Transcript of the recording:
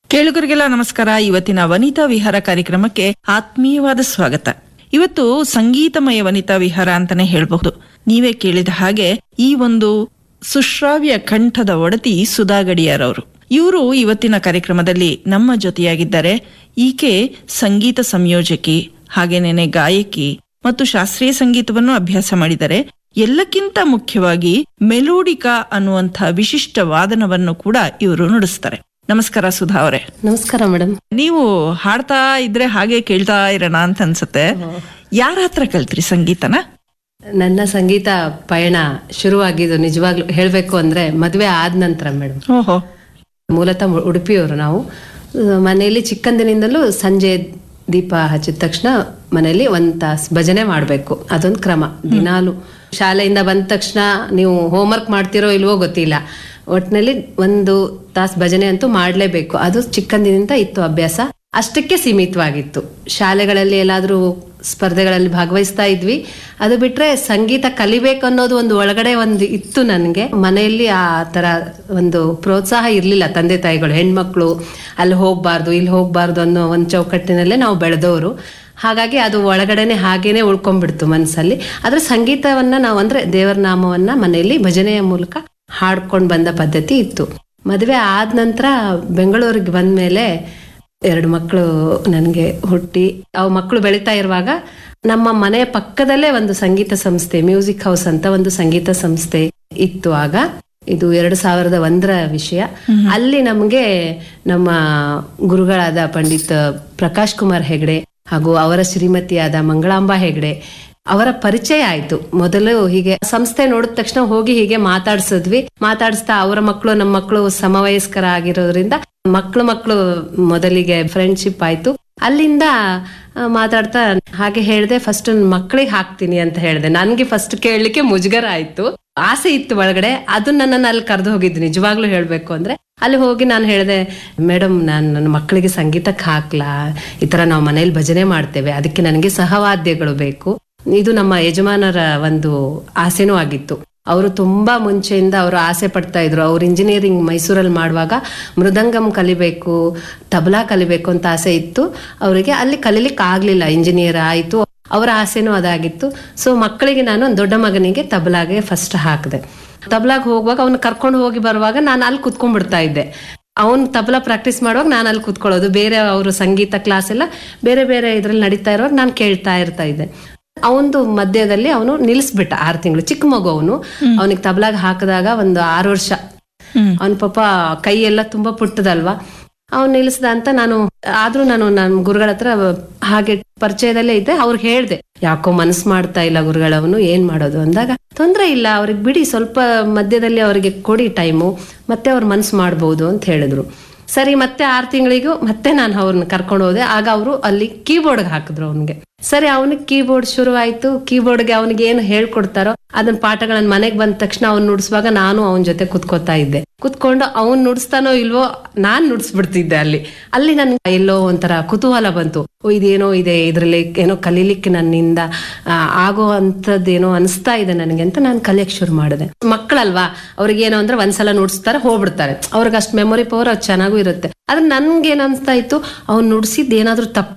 ಕೇಳುಗರಿಗೆಲ್ಲ ನಮಸ್ಕಾರ ಇವತ್ತಿನ ವನಿತಾ ವಿಹಾರ ಕಾರ್ಯಕ್ರಮಕ್ಕೆ ಆತ್ಮೀಯವಾದ ಸ್ವಾಗತ ಇವತ್ತು ಸಂಗೀತಮಯ ವನಿತಾ ವಿಹಾರ ಅಂತಾನೆ ಹೇಳಬಹುದು ನೀವೇ ಕೇಳಿದ ಹಾಗೆ ಈ ಒಂದು ಸುಶ್ರಾವ್ಯ ಕಂಠದ ಒಡತಿ ಸುಧಾ ಗಡಿಯಾರ್ ಅವರು ಇವರು ಇವತ್ತಿನ ಕಾರ್ಯಕ್ರಮದಲ್ಲಿ ನಮ್ಮ ಜೊತೆಯಾಗಿದ್ದಾರೆ ಈಕೆ ಸಂಗೀತ ಸಂಯೋಜಕಿ ಹಾಗೇನೇನೆ ಗಾಯಕಿ ಮತ್ತು ಶಾಸ್ತ್ರೀಯ ಸಂಗೀತವನ್ನು ಅಭ್ಯಾಸ ಮಾಡಿದ್ದಾರೆ ಎಲ್ಲಕ್ಕಿಂತ ಮುಖ್ಯವಾಗಿ ಮೆಲೋಡಿಕಾ ಅನ್ನುವಂಥ ವಿಶಿಷ್ಟ ವಾದನವನ್ನು ಕೂಡ ಇವರು ನುಡಿಸ್ತಾರೆ ನಮಸ್ಕಾರ ಸುಧಾ ಅವರೇ ನಮಸ್ಕಾರ ಮೇಡಮ್ ನೀವು ಹಾಡ್ತಾ ಇದ್ರೆ ಹಾಗೆ ಕೇಳ್ತಾ ಇರೋಣ ಅಂತ ಅನ್ಸುತ್ತೆ ಯಾರ ಹತ್ರ ಕಲ್ತ್ರಿ ಸಂಗೀತನ ನನ್ನ ಸಂಗೀತ ಪಯಣ ಶುರುವಾಗಿದ್ದು ನಿಜವಾಗ್ಲೂ ಹೇಳ್ಬೇಕು ಅಂದ್ರೆ ಮದುವೆ ಆದ ನಂತರ ಮೇಡಮ್ ಓಹೋ ಮೂಲತಃ ಉಡುಪಿಯವರು ನಾವು ಆ, ಮನೆಯಲ್ಲಿ ಚಿಕ್ಕಂದಿನಿಂದಲೂ ಸಂಜೆ ದೀಪ ಹಚ್ಚಿದ ತಕ್ಷಣ ಮನೆಯಲ್ಲಿ ಒಂದ್ ತಾಸ್ ಭಜನೆ ಮಾಡಬೇಕು ಅದೊಂದು ಕ್ರಮ ದಿನಾಲು ಶಾಲೆಯಿಂದ ಬಂದ ತಕ್ಷಣ ನೀವು ಹೋಮ್ವರ್ಕ್ ಮಾಡ್ತಿರೋ ಇಲ್ವೋ ಗೊತ್ತಿಲ್ಲ ಒಟ್ಟಿನಲ್ಲಿ ಒಂದು ತಾಸ್ ಭಜನೆ ಅಂತೂ ಮಾಡಲೇಬೇಕು ಅದು ಚಿಕ್ಕಂದಿನಿಂದ ಇತ್ತು ಅಭ್ಯಾಸ ಅಷ್ಟಕ್ಕೆ ಸೀಮಿತವಾಗಿತ್ತು ಶಾಲೆಗಳಲ್ಲಿ ಎಲ್ಲಾದ್ರೂ ಸ್ಪರ್ಧೆಗಳಲ್ಲಿ ಭಾಗವಹಿಸ್ತಾ ಇದ್ವಿ ಅದು ಬಿಟ್ರೆ ಸಂಗೀತ ಕಲಿಬೇಕು ಅನ್ನೋದು ಒಂದು ಒಳಗಡೆ ಒಂದು ಇತ್ತು ನನಗೆ ಮನೆಯಲ್ಲಿ ಆ ತರ ಒಂದು ಪ್ರೋತ್ಸಾಹ ಇರಲಿಲ್ಲ ತಂದೆ ತಾಯಿಗಳು ಹೆಣ್ಮಕ್ಳು ಅಲ್ಲಿ ಹೋಗ್ಬಾರ್ದು ಇಲ್ಲಿ ಹೋಗ್ಬಾರ್ದು ಅನ್ನೋ ಒಂದು ಚೌಕಟ್ಟಿನಲ್ಲೇ ನಾವು ಬೆಳೆದವರು ಹಾಗಾಗಿ ಅದು ಒಳಗಡೆನೆ ಹಾಗೇನೆ ಉಳ್ಕೊಂಡ್ಬಿಡ್ತು ಮನಸ್ಸಲ್ಲಿ ಆದ್ರೆ ಸಂಗೀತವನ್ನ ನಾವು ಅಂದ್ರೆ ದೇವರ ನಾಮವನ್ನ ಮನೆಯಲ್ಲಿ ಭಜನೆಯ ಮೂಲಕ ಹಾಡ್ಕೊಂಡು ಬಂದ ಪದ್ಧತಿ ಇತ್ತು ಮದುವೆ ಆದ ನಂತರ ಬೆಂಗಳೂರಿಗೆ ಬಂದ್ಮೇಲೆ ಎರಡು ಮಕ್ಕಳು ನನಗೆ ಹುಟ್ಟಿ ಅವು ಮಕ್ಕಳು ಬೆಳೀತಾ ಇರುವಾಗ ನಮ್ಮ ಮನೆಯ ಪಕ್ಕದಲ್ಲೇ ಒಂದು ಸಂಗೀತ ಸಂಸ್ಥೆ ಮ್ಯೂಸಿಕ್ ಹೌಸ್ ಅಂತ ಒಂದು ಸಂಗೀತ ಸಂಸ್ಥೆ ಇತ್ತು ಆಗ ಇದು ಎರಡು ಸಾವಿರದ ಒಂದರ ವಿಷಯ ಅಲ್ಲಿ ನಮಗೆ ನಮ್ಮ ಗುರುಗಳಾದ ಪಂಡಿತ್ ಪ್ರಕಾಶ್ ಕುಮಾರ್ ಹೆಗಡೆ ಹಾಗೂ ಅವರ ಶ್ರೀಮತಿಯಾದ ಮಂಗಳಾಂಬಾ ಹೆಗಡೆ ಅವರ ಪರಿಚಯ ಆಯ್ತು ಮೊದಲು ಹೀಗೆ ಸಂಸ್ಥೆ ನೋಡಿದ ತಕ್ಷಣ ಹೋಗಿ ಹೀಗೆ ಮಾತಾಡ್ಸಿದ್ವಿ ಮಾತಾಡಿಸ್ತಾ ಅವರ ಮಕ್ಕಳು ನಮ್ಮ ಮಕ್ಕಳು ಸಮವಯಸ್ಕರ ಆಗಿರೋದ್ರಿಂದ ಮಕ್ಕಳು ಮಕ್ಕಳು ಮೊದಲಿಗೆ ಫ್ರೆಂಡ್ಶಿಪ್ ಆಯ್ತು ಅಲ್ಲಿಂದ ಆ, ಮಾತಾಡ್ತಾ ಹಾಗೆ ಹೇಳ್ದೆ ಫಸ್ಟ್ ಮಕ್ಕಳಿಗೆ ಹಾಕ್ತೀನಿ ಅಂತ ಹೇಳ್ದೆ ನನ್ಗೆ ಫಸ್ಟ್ ಕೇಳಲಿಕ್ಕೆ ಮುಜುಗರ ಆಯ್ತು ಆಸೆ ಇತ್ತು ಒಳಗಡೆ ಅದು ನನ್ನನ್ನು ಅಲ್ಲಿ ಕರೆದು ಹೋಗಿದ್ದು ನಿಜವಾಗ್ಲೂ ಹೇಳ್ಬೇಕು ಅಂದ್ರೆ ಅಲ್ಲಿ ಹೋಗಿ ನಾನು ಹೇಳಿದೆ ಮೇಡಮ್ ನಾನು ನನ್ನ ಮಕ್ಕಳಿಗೆ ಸಂಗೀತಕ್ಕೆ ಹಾಕ್ಲಾ ಈ ತರ ನಾವು ಮನೇಲಿ ಭಜನೆ ಮಾಡ್ತೇವೆ ಅದಕ್ಕೆ ನನಗೆ ಸಹವಾದ್ಯಗಳು ಬೇಕು ಇದು ನಮ್ಮ ಯಜಮಾನರ ಒಂದು ಆಸೆನೂ ಆಗಿತ್ತು ಅವರು ತುಂಬಾ ಮುಂಚೆಯಿಂದ ಅವರು ಆಸೆ ಪಡ್ತಾ ಇದ್ರು ಅವ್ರು ಇಂಜಿನಿಯರಿಂಗ್ ಮೈಸೂರಲ್ಲಿ ಮಾಡುವಾಗ ಮೃದಂಗಂ ಕಲಿಬೇಕು ತಬಲಾ ಕಲಿಬೇಕು ಅಂತ ಆಸೆ ಇತ್ತು ಅವರಿಗೆ ಅಲ್ಲಿ ಕಲೀಲಿಕ್ಕೆ ಆಗ್ಲಿಲ್ಲ ಇಂಜಿನಿಯರ್ ಆಯ್ತು ಅವರ ಆಸೆನೂ ಅದಾಗಿತ್ತು ಸೊ ಮಕ್ಕಳಿಗೆ ನಾನು ಒಂದ್ ದೊಡ್ಡ ಮಗನಿಗೆ ತಬಲಾಗೆ ಫಸ್ಟ್ ಹಾಕಿದೆ ತಬಲಾಗ್ ಹೋಗುವಾಗ ಅವ್ನು ಕರ್ಕೊಂಡು ಹೋಗಿ ಬರುವಾಗ ನಾನು ಅಲ್ಲಿ ಕುತ್ಕೊಂಡ್ಬಿಡ್ತಾ ಇದ್ದೆ ಅವ್ನು ತಬಲಾ ಪ್ರಾಕ್ಟೀಸ್ ಮಾಡುವಾಗ ನಾನು ಅಲ್ಲಿ ಕುತ್ಕೊಳ್ಳೋದು ಬೇರೆ ಅವರು ಸಂಗೀತ ಕ್ಲಾಸ್ ಎಲ್ಲ ಬೇರೆ ಬೇರೆ ಇದ್ರಲ್ಲಿ ನಡೀತಾ ಇರುವಾಗ ನಾನು ಕೇಳ್ತಾ ಇರ್ತಾ ಇದ್ದೆ ಅವನದು ಮಧ್ಯದಲ್ಲಿ ಅವನು ನಿಲ್ಲಿಸ್ಬಿಟ್ಟ ಆರು ತಿಂಗಳು ಚಿಕ್ಕ ಮಗು ಅವನು ಅವನಿಗೆ ತಬಲಾಗ ಹಾಕಿದಾಗ ಒಂದು ಆರು ವರ್ಷ ಅವನ ಪಾಪ ಕೈ ಎಲ್ಲ ತುಂಬಾ ಪುಟ್ಟದಲ್ವಾ ಅವ್ನು ನಿಲ್ಲಿಸ್ದ ಅಂತ ನಾನು ಆದ್ರೂ ನಾನು ನನ್ನ ಗುರುಗಳ ಹತ್ರ ಹಾಗೆ ಪರಿಚಯದಲ್ಲೇ ಇದ್ದೆ ಅವ್ರಿಗೆ ಹೇಳ್ದೆ ಯಾಕೋ ಮನಸ್ಸು ಮಾಡ್ತಾ ಇಲ್ಲ ಗುರುಗಳವನು ಏನ್ ಮಾಡೋದು ಅಂದಾಗ ತೊಂದ್ರೆ ಇಲ್ಲ ಅವ್ರಿಗೆ ಬಿಡಿ ಸ್ವಲ್ಪ ಮಧ್ಯದಲ್ಲಿ ಅವರಿಗೆ ಕೊಡಿ ಟೈಮು ಮತ್ತೆ ಅವ್ರ ಮನಸ್ಸು ಮಾಡ್ಬೋದು ಅಂತ ಹೇಳಿದ್ರು ಸರಿ ಮತ್ತೆ ಆರು ತಿಂಗಳಿಗೂ ಮತ್ತೆ ನಾನು ಅವ್ರನ್ನ ಕರ್ಕೊಂಡು ಹೋದೆ ಆಗ ಅವರು ಅಲ್ಲಿ ಕೀಬೋರ್ಡ್ಗೆ ಹಾಕಿದ್ರು ಅವನಿಗೆ ಸರಿ ಅವನಿಗೆ ಕೀಬೋರ್ಡ್ ಶುರು ಆಯ್ತು ಕೀಬೋರ್ಡ್ಗೆ ಅವನಿಗೆ ಏನು ಹೇಳ್ಕೊಡ್ತಾರೋ ಅದನ್ನ ಪಾಠಗಳನ್ನ ಮನೆಗೆ ಬಂದ ತಕ್ಷಣ ಅವ್ನು ನುಡಿಸುವಾಗ ನಾನು ಅವನ ಜೊತೆ ಕುತ್ಕೋತಾ ಇದ್ದೆ ಕುತ್ಕೊಂಡು ಅವ್ನ್ ನುಡಿಸ್ತಾನೋ ಇಲ್ವೋ ನಾನ್ ನುಡಿಸ್ಬಿಡ್ತಿದ್ದೆ ಅಲ್ಲಿ ಅಲ್ಲಿ ನನ್ಗೆ ಎಲ್ಲೋ ಒಂಥರ ಕುತೂಹಲ ಬಂತು ಓ ಇದೇನೋ ಇದೆ ಇದ್ರಲ್ಲಿ ಏನೋ ಕಲೀಲಿಕ್ಕೆ ನನ್ನಿಂದ ಆ, ಆಗೋ ಅಂತದ್ದೇನೋ ಅನಿಸ್ತಾ ಇದೆ ನನಗೆ ಅಂತ ನಾನು ಕಲಿಯಕ್ ಶುರು ಮಾಡಿದೆ ಮಕ್ಕಳಲ್ವಾ ಅವ್ರಿಗೆ ಏನೋ ಅಂದ್ರೆ ಒಂದ್ಸಲ ನುಡಿಸ್ತಾರೆ ಹೋಗ್ಬಿಡ್ತಾರೆ ಅವ್ರಿಗೆ ಅಷ್ಟು ಮೆಮೊರಿ ಪವರ್ ಅದು ಚೆನ್ನಾಗೂ ಇರುತ್ತೆ ಆದ್ರೆ ನನ್ಗೆ ಏನ್ ಅನ್ಸ್ತಾ ಇತ್ತು ಅವ್ನು ನುಡ್ಸಿದ್ ಏನಾದ್ರೂ ತಪ್ಪು